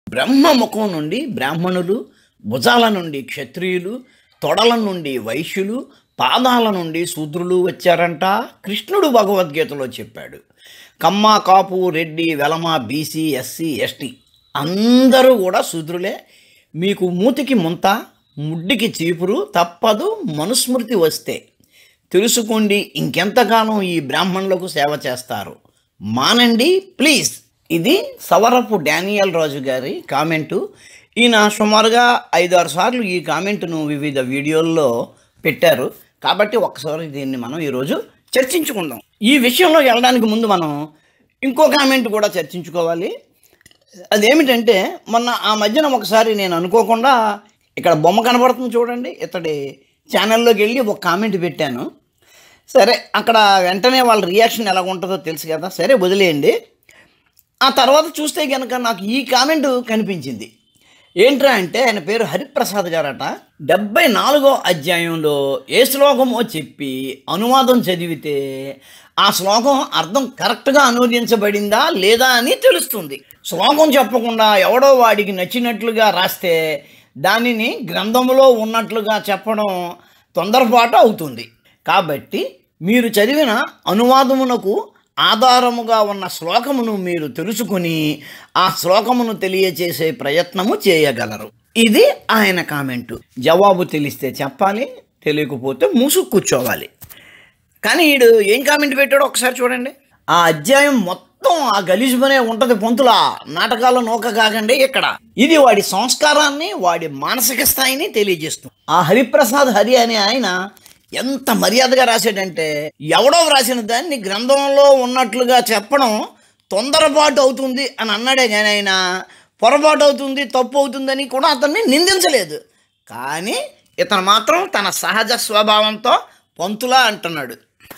బ్రహ్మ ముఖం నుండి బ్రాహ్మణులు భుజాల నుండి క్షత్రియులు తొడల నుండి వైశ్యులు పాదాల నుండి శూద్రులు వచ్చారంట కృష్ణుడు భగవద్గీతలో చెప్పాడు Kamma Kapu Reddy Velama BC SC ST అందరూ కూడా శూద్రులే మీకు మూతికి ముంత ముడ్డికి చీపురు తప్పదు మనుస్మృతి వస్తే తెలుసుకోండి ఇంకెంతకాలం ఈ బ్రాహ్మణులకు సేవ చేస్తారు మానండి ప్లీజ్ ఇది సవరపు డానియల్ రాజు గారి కామెంటు ఈయన సుమారుగా ఐదారు సార్లు ఈ కామెంటును వివిధ వీడియోల్లో పెట్టారు కాబట్టి ఒక్కసారి దీన్ని మనం ఈరోజు చర్చించుకుందాం ఈ విషయంలో వెళ్ళడానికి ముందు మనం ఇంకో కామెంట్ కూడా చర్చించుకోవాలి అదేమిటంటే మొన్న ఆ మధ్యన ఒకసారి నేను అనుకోకుండా ఇక్కడ బొమ్మ కనబడుతుంది చూడండి ఇతడి ఛానల్లోకి వెళ్ళి ఒక కామెంట్ పెట్టాను సరే అక్కడ వెంటనే వాళ్ళ రియాక్షన్ ఎలా ఉంటుందో తెలుసు కదా సరే వదిలేయండి ఆ తర్వాత చూస్తే కనుక నాకు ఈ కామెంట్ కనిపించింది ఏంట్రా అంటే ఆయన పేరు హరిప్రసాద్ గారట డెబ్బై నాలుగో అధ్యాయంలో ఏ శ్లోకమో చెప్పి అనువాదం చదివితే ఆ శ్లోకం అర్థం కరెక్ట్గా అనువదించబడిందా లేదా అని తెలుస్తుంది శ్లోకం చెప్పకుండా ఎవడో వాడికి నచ్చినట్లుగా రాస్తే దానిని గ్రంథంలో ఉన్నట్లుగా చెప్పడం తొందరపాటు అవుతుంది కాబట్టి మీరు చదివిన అనువాదమునకు ఆధారముగా ఉన్న శ్లోకమును మీరు తెలుసుకుని ఆ శ్లోకమును తెలియచేసే ప్రయత్నము చేయగలరు ఇది ఆయన కామెంటు జవాబు తెలిస్తే చెప్పాలి తెలియకపోతే మూసు కూర్చోవాలి కానీ వీడు ఏం కామెంట్ పెట్టాడో ఒకసారి చూడండి ఆ అధ్యాయం మొత్తం ఆ గలీజుమనే ఉంటది పొంతులా నాటకాల్లో నోక కాకండి ఇక్కడ ఇది వాడి సంస్కారాన్ని వాడి మానసిక స్థాయిని తెలియజేస్తుంది ఆ హరిప్రసాద్ హరి అనే ఆయన ఎంత మర్యాదగా రాశాడంటే ఎవడో రాసిన దాన్ని గ్రంథంలో ఉన్నట్లుగా చెప్పడం తొందరపాటు అవుతుంది అని అన్నాడే కానీ ఆయన పొరపాటు అవుతుంది తప్పు అవుతుందని కూడా అతన్ని నిందించలేదు కానీ ఇతను మాత్రం తన సహజ స్వభావంతో పంతులా అంటున్నాడు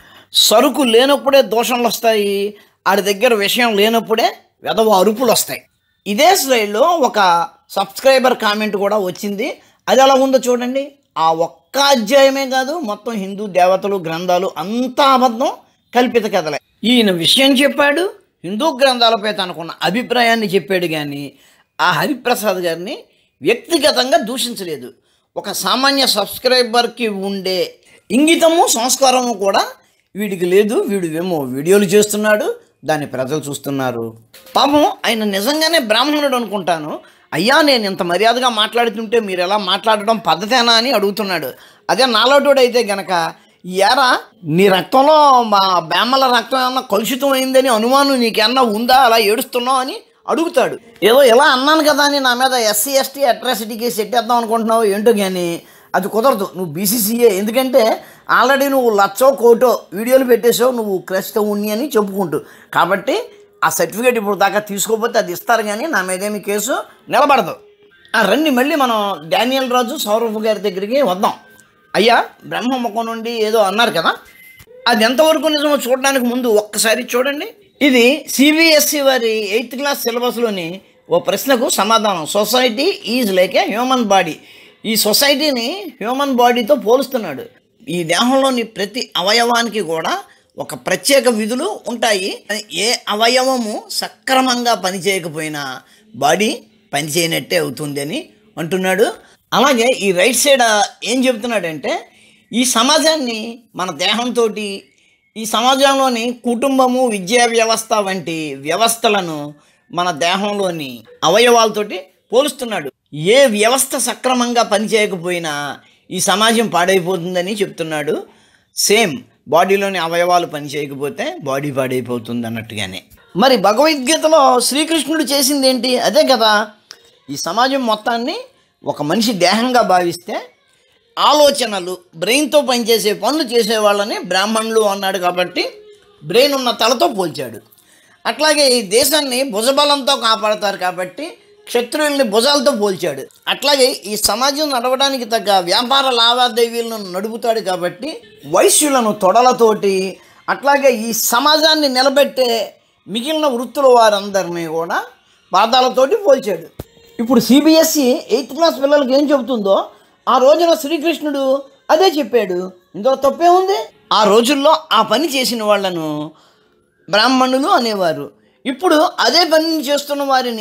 సరుకు లేనప్పుడే దోషంలు వస్తాయి ఆడి దగ్గర విషయం లేనప్పుడే వెధవ అరుపులు వస్తాయి ఇదే స్లైడ్లో ఒక సబ్స్క్రైబర్ కామెంట్ కూడా వచ్చింది అది ఎలా ఉందో చూడండి ఆ ఒక్క అధ్యాయమే కాదు మొత్తం హిందూ దేవతలు గ్రంథాలు అంతా అబద్ధం కల్పిత కథలే ఈయన విషయం చెప్పాడు హిందూ గ్రంథాలపై తనకున్న అభిప్రాయాన్ని చెప్పాడు కానీ ఆ హరిప్రసాద్ గారిని వ్యక్తిగతంగా దూషించలేదు ఒక సామాన్య సబ్స్క్రైబర్కి ఉండే ఇంగితము సంస్కారము కూడా వీడికి లేదు వీడు ఏమో వీడియోలు చేస్తున్నాడు దాన్ని ప్రజలు చూస్తున్నారు పాపం ఆయన నిజంగానే బ్రాహ్మణుడు అనుకుంటాను అయ్యా నేను ఇంత మర్యాదగా మాట్లాడుతుంటే మీరు ఎలా మాట్లాడడం పద్ధతేనా అని అడుగుతున్నాడు అదే నాలోటోడు అయితే గనక ఏరా నీ రక్తంలో మా బేమల రక్తం ఏమన్నా కలుషితం అయిందని అనుమానం నీకేమన్నా ఉందా అలా ఏడుస్తున్నావు అని అడుగుతాడు ఏదో ఇలా అన్నాను కదా అని నా మీద ఎస్సీ ఎస్టీ అట్రాసిటీ కేసు ఎట్టేద్దాం అనుకుంటున్నావు ఏంటో కానీ అది కుదరదు నువ్వు బీసీసీఏ ఎందుకంటే ఆల్రెడీ నువ్వు లచ్చో కోటో వీడియోలు పెట్టేసావు నువ్వు క్రైస్తవుని అని చెప్పుకుంటూ కాబట్టి ఆ సర్టిఫికేట్ ఇప్పుడు దాకా తీసుకోకపోతే అది ఇస్తారు కానీ నా మీదేమి కేసు నిలబడదు ఆ రండి మళ్ళీ మనం డానియల్ రాజు సౌరభ్ గారి దగ్గరికి వద్దాం అయ్యా బ్రహ్మ ముఖం నుండి ఏదో అన్నారు కదా అది ఎంతవరకు నిజమో చూడడానికి ముందు ఒక్కసారి చూడండి ఇది సిబిఎస్ఈ వారి ఎయిత్ క్లాస్ సిలబస్లోని ఓ ప్రశ్నకు సమాధానం society is like a human body ఈ సొసైటీని హ్యూమన్ బాడీతో పోలుస్తున్నాడు ఈ దేహంలోని ప్రతి అవయవానికి కూడా ఒక ప్రత్యేక విధులు ఉంటాయి ఏ అవయవము సక్రమంగా పనిచేయకపోయినా బాడీ పనిచేయనట్టే అవుతుంది అని అంటున్నాడు అలాగే ఈ రైట్ సైడ్ ఏం చెబుతున్నాడంటే ఈ సమాజాన్ని మన దేహంతో ఈ సమాజంలోని కుటుంబము విద్యా వ్యవస్థ వంటి వ్యవస్థలను మన దేహంలోని అవయవాలతోటి పోలుస్తున్నాడు ఏ వ్యవస్థ సక్రమంగా పనిచేయకపోయినా ఈ సమాజం పాడైపోతుందని చెప్తున్నాడు సేమ్ బాడీలోని అవయవాలు పనిచేయకపోతే బాడీ పాడైపోతుంది అన్నట్టుగానే మరి భగవద్గీతలో శ్రీకృష్ణుడు చేసింది ఏంటి అదే కదా ఈ సమాజం మొత్తాన్ని ఒక మనిషి దేహంగా భావిస్తే ఆలోచనలు బ్రెయిన్తో పనిచేసే పనులు చేసే వాళ్ళని బ్రాహ్మణులు అన్నాడు కాబట్టి బ్రెయిన్ ఉన్న తలతో పోల్చాడు అట్లాగే ఈ దేశాన్ని భుజబలంతో కాపాడతారు కాబట్టి క్షత్రియుల్ని భుజాలతో పోల్చాడు అట్లాగే ఈ సమాజం నడవడానికి తగ్గ వ్యాపార లావాదేవీలను నడుపుతాడు కాబట్టి వైశ్యులను తొడలతోటి అట్లాగే ఈ సమాజాన్ని నిలబెట్టే మిగిలిన వృత్తుల వారందరినీ కూడా పాదాలతోటి పోల్చాడు ఇప్పుడు సిబిఎస్ఈ ఎయిత్ క్లాస్ పిల్లలకి ఏం చెబుతుందో ఆ రోజున శ్రీకృష్ణుడు అదే చెప్పాడు ఇందులో తప్పే ఉంది ఆ రోజుల్లో ఆ పని చేసిన వాళ్ళను బ్రాహ్మణులు అనేవారు ఇప్పుడు అదే పనిని చేస్తున్న వారిని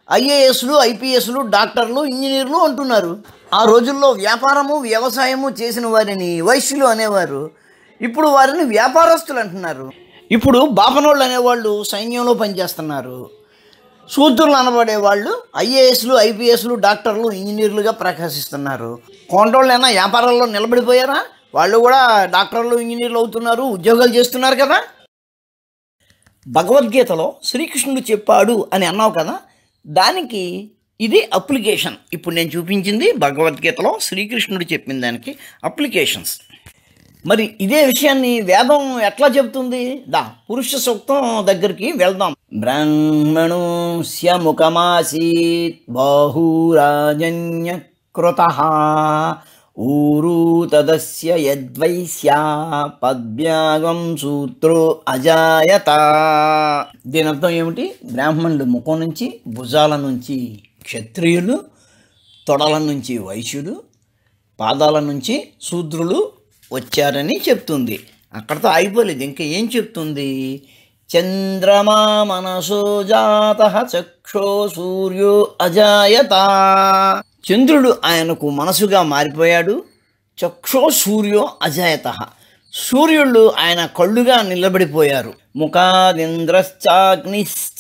ఐఏఎస్లు ఐపీఎస్లు డాక్టర్లు ఇంజనీర్లు అంటున్నారు ఆ రోజుల్లో వ్యాపారము వ్యవసాయము చేసిన వారిని వైశ్యులు అనేవారు ఇప్పుడు వారిని వ్యాపారస్తులు అంటున్నారు ఇప్పుడు బాపనోళ్ళు అనేవాళ్ళు సైన్యంలో పనిచేస్తున్నారు శూద్రులు అనబడే వాళ్ళు ఐఏఎస్లు ఐపీఎస్లు డాక్టర్లు ఇంజనీర్లుగా ప్రకాశిస్తున్నారు కొండోళ్ళైనా వ్యాపారాల్లో నిలబడిపోయారా వాళ్ళు కూడా డాక్టర్లు ఇంజనీర్లు అవుతున్నారు ఉద్యోగాలు చేస్తున్నారు కదా భగవద్గీతలో శ్రీకృష్ణుడు చెప్పాడు అని అన్నావు కదా దానికి ఇది అప్లికేషన్ ఇప్పుడు నేను చూపించింది భగవద్గీతలో శ్రీకృష్ణుడు చెప్పిన దానికి అప్లికేషన్స్ మరి ఇదే విషయాన్ని వేదం ఎట్లా చెప్తుంది దా పురుష సూక్తం దగ్గరికి వెళ్దాం బ్రాహ్మణోస్య ముఖమాసీత్ బాహురాజన్య కృత ఊరు తదస్య యద్వైశ్యా పద్భ్యాగం సూత్రో అజాయత దీని అర్థం ఏమిటి బ్రాహ్మణుడు ముఖం నుంచి భుజాల నుంచి క్షత్రియులు తొడల నుంచి వైశ్యుడు పాదాల నుంచి శూద్రులు వచ్చారని చెప్తుంది అక్కడతో అయిపోలేదు ఇంకా ఏం చెప్తుంది చంద్రమా మనసో జాత చక్షో సూర్యో అజాయత చంద్రుడు ఆయనకు మనసుగా మారిపోయాడు చక్షో సూర్యో అజాయత సూర్యుళ్ళు ఆయన కళ్ళుగా నిలబడిపోయారు ముఖాదింద్రశ్చాగ్నిశ్చ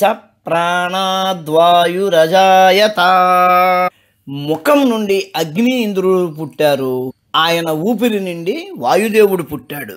ప్రాణాద్వాయురజాయత ముఖం నుండి అగ్ని ఇంద్రుడు పుట్టారు ఆయన ఊపిరి నుండి వాయుదేవుడు పుట్టాడు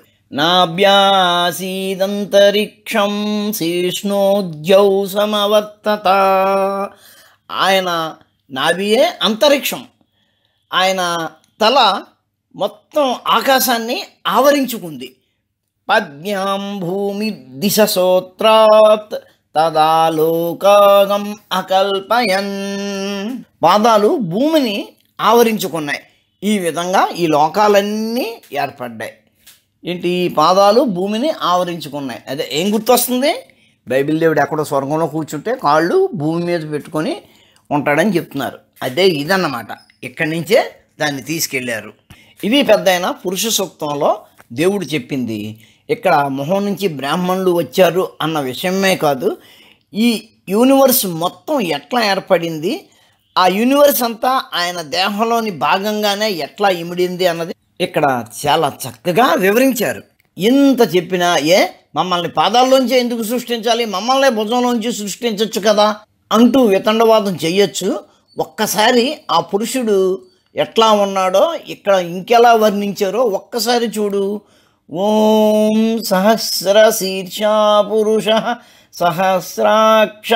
నాభ్యాసీదంతరిక్షం శీష్ణోద్యౌ సమవర్తత ఆయన నాభియే అంతరిక్షం ఆయన తల మొత్తం ఆకాశాన్ని ఆవరించుకుంది పద్మ్యాం భూమి దిశ సోత్రాత్ తదాలోకాగం అకల్పయన్ పాదాలు భూమిని ఆవరించుకున్నాయి ఈ విధంగా ఈ లోకాలన్నీ ఏర్పడ్డాయి ఏంటి ఈ పాదాలు భూమిని ఆవరించుకున్నాయి అదే ఏం గుర్తొస్తుంది బైబిల్ దేవుడు ఎక్కడో స్వర్గంలో కూర్చుంటే కాళ్ళు భూమి మీద పెట్టుకొని ఉంటాడని చెప్తున్నారు అదే ఇదన్నమాట ఇక్కడి నుంచే దాన్ని తీసుకెళ్లారు ఇది పెద్దయిన పురుష సూక్తంలో దేవుడు చెప్పింది ఇక్కడ మొహం నుంచి బ్రాహ్మణులు వచ్చారు అన్న విషయమే కాదు ఈ యూనివర్స్ మొత్తం ఎట్లా ఏర్పడింది ఆ యూనివర్స్ అంతా ఆయన దేహంలోని భాగంగానే ఎట్లా ఇమిడింది అన్నది ఇక్కడ చాలా చక్కగా వివరించారు ఎంత చెప్పినా ఏ మమ్మల్ని పాదాల్లోంచి ఎందుకు సృష్టించాలి మమ్మల్ని భుజంలోంచి సృష్టించవచ్చు కదా అంటూ వితండవాదం చెయ్యొచ్చు ఒక్కసారి ఆ పురుషుడు ఎట్లా ఉన్నాడో ఇక్కడ ఇంకెలా వర్ణించారో ఒక్కసారి చూడు ఓం సహస్ర శీర్షా పురుష సహస్రాక్ష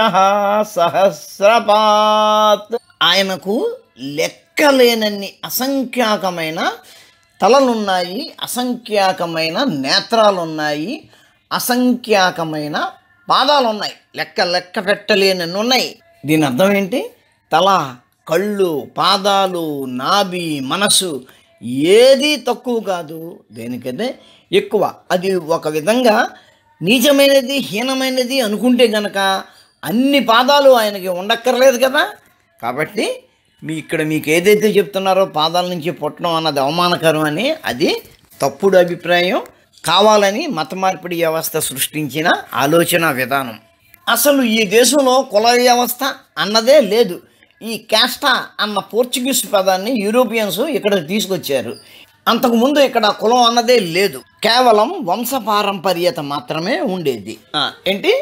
సహస్రపాత్ ఆయనకు లెక్కలేనన్ని అసంఖ్యాకమైన తలలున్నాయి అసంఖ్యాకమైన నేత్రాలున్నాయి అసంఖ్యాకమైన పాదాలు ఉన్నాయి లెక్క లెక్క పెట్టలేనన్ని ఉన్నాయి దీని అర్థం ఏంటి తల కళ్ళు పాదాలు నాభి మనసు ఏది తక్కువ కాదు దేనికైతే ఎక్కువ అది ఒక విధంగా నీచమైనది హీనమైనది అనుకుంటే గనక అన్ని పాదాలు ఆయనకి ఉండక్కర్లేదు కదా కాబట్టి మీ ఇక్కడ మీకు ఏదైతే చెప్తున్నారో పాదాల నుంచి పుట్టడం అన్నది అవమానకరం అని అది తప్పుడు అభిప్రాయం కావాలని మత మార్పిడి వ్యవస్థ సృష్టించిన ఆలోచన విధానం అసలు ఈ దేశంలో కుల వ్యవస్థ అన్నదే లేదు ఈ క్యాస్టా అన్న పోర్చుగీస్ పదాన్ని యూరోపియన్స్ ఇక్కడ తీసుకొచ్చారు అంతకుముందు ఇక్కడ కులం అన్నదే లేదు కేవలం వంశపారంపర్యత మాత్రమే ఉండేది ఆ, ఏంటి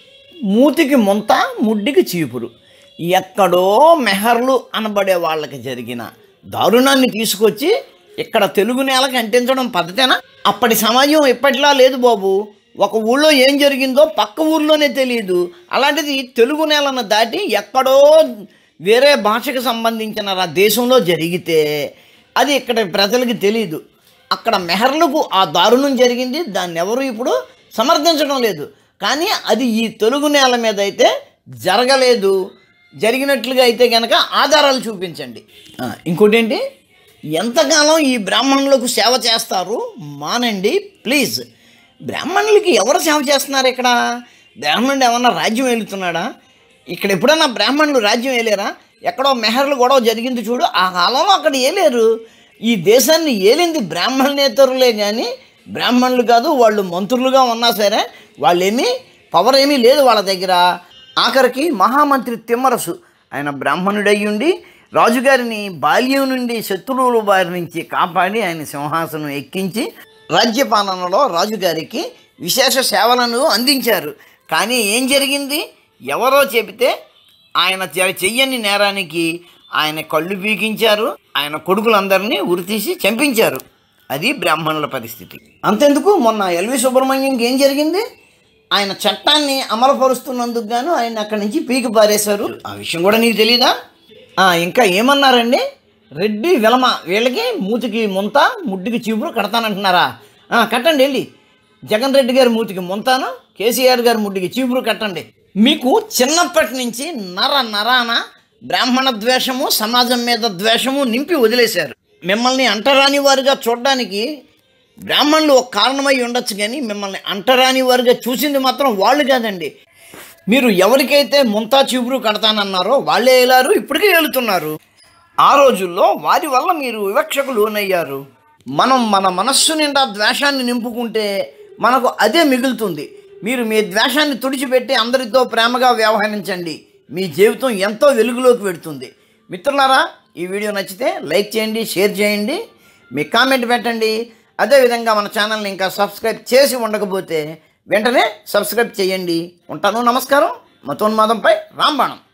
మూతికి ముంత ముడ్డికి చీపురు ఎక్కడో మెహర్లు అనబడే వాళ్ళకి జరిగిన దారుణాన్ని తీసుకొచ్చి ఇక్కడ తెలుగు నేలకి అంటించడం పద్ధతేనా అప్పటి సమాజం ఇప్పటిలా లేదు బాబు ఒక ఊళ్ళో ఏం జరిగిందో పక్క ఊర్లోనే తెలియదు అలాంటిది తెలుగు నేలను దాటి ఎక్కడో వేరే భాషకు సంబంధించిన రా దేశంలో జరిగితే అది ఇక్కడ ప్రజలకి తెలియదు అక్కడ మెహర్లకు ఆ దారుణం జరిగింది దాన్ని ఎవరు ఇప్పుడు సమర్థించడం లేదు కానీ అది ఈ తెలుగు నేల మీద అయితే జరగలేదు జరిగినట్లుగా అయితే కనుక ఆధారాలు చూపించండి ఆ, ఇంకోటి ఏంటి ఎంతకాలం ఈ బ్రాహ్మణులకు సేవ చేస్తారు మానండి ప్లీజ్ బ్రాహ్మణులకి ఎవరు సేవ చేస్తున్నారు ఇక్కడ బ్రాహ్మణుడు ఏమన్నా రాజ్యం వెళుతున్నాడా ఇక్కడ ఎప్పుడన్నా బ్రాహ్మణులు రాజ్యం వేయలేరా ఎక్కడో మెహర్లు గొడవ జరిగింది చూడు ఆ కాలంలో అక్కడ ఏలేరు ఈ దేశాన్ని ఏలింది బ్రాహ్మణేతరులే కానీ బ్రాహ్మణులు కాదు వాళ్ళు మంత్రులుగా ఉన్నా సరే వాళ్ళేమీ పవర్ ఏమీ లేదు వాళ్ళ దగ్గర ఆఖరికి మహామంత్రి తిమ్మరసు ఆయన బ్రాహ్మణుడయ్యుండి రాజుగారిని బాల్యం నుండి శత్రువుల బారి నుంచి కాపాడి ఆయన సింహాసనం ఎక్కించి రాజ్యపాలనలో రాజుగారికి విశేష సేవలను అందించారు కానీ ఏం జరిగింది ఎవరో చెబితే ఆయన చె- చెయ్యని నేరానికి ఆయన కళ్ళు పీకించారు ఆయన కొడుకులందరినీ ఉరితీసి చంపించారు అది బ్రాహ్మణుల పరిస్థితి అంతెందుకు మొన్న ఎల్వి సుబ్రహ్మణ్యంకి ఏం జరిగింది ఆయన చట్టాన్ని అమలుపరుస్తున్నందుకు గాను ఆయన అక్కడి నుంచి పీకి పారేశారు ఆ విషయం కూడా నీకు తెలీదా ఆ, ఇంకా ఏమన్నారండి రెడ్డి విలమ వీళ్ళకి మూతికి ముంత ముడ్డికి చీపురు కడతానంటున్నారా ఆ, కట్టండి వెళ్ళి జగన్ రెడ్డి గారి మూతికి ముంతాను కేసీఆర్ గారి ముడ్డికి చీపురు కట్టండి మీకు చిన్నప్పటి నుంచి నర నరాన బ్రాహ్మణ ద్వేషము సమాజం మీద ద్వేషము నింపి వదిలేశారు మిమ్మల్ని అంటరాని వారుగా చూడడానికి బ్రాహ్మణులు ఒక కారణమై ఉండొచ్చు కానీ మిమ్మల్ని అంటరాని వారుగా చూసింది మాత్రం వాళ్ళు కాదండి మీరు ఎవరికైతే ముంతా చీపురు కడతానన్నారో వాళ్ళే ఏలారు ఇప్పటికే ఏలుతున్నారు ఆ రోజుల్లో వారి వల్ల మీరు వివక్షకు లోనయ్యారు మనం మన మనస్సు నిండా ద్వేషాన్ని నింపుకుంటే మనకు అదే మిగులుతుంది మీరు మీ ద్వేషాన్ని తుడిచిపెట్టి అందరితో ప్రేమగా వ్యవహరించండి మీ జీవితం ఎంతో వెలుగులోకి పెడుతుంది మిత్రులారా ఈ వీడియో నచ్చితే లైక్ చేయండి షేర్ చేయండి మీ కామెంట్ పెట్టండి అదేవిధంగా మన ఛానల్ని ఇంకా సబ్స్క్రైబ్ చేసి ఉండకపోతే వెంటనే సబ్స్క్రైబ్ చేయండి ఉంటాను నమస్కారం మతోన్మాదంపై రాంబాణం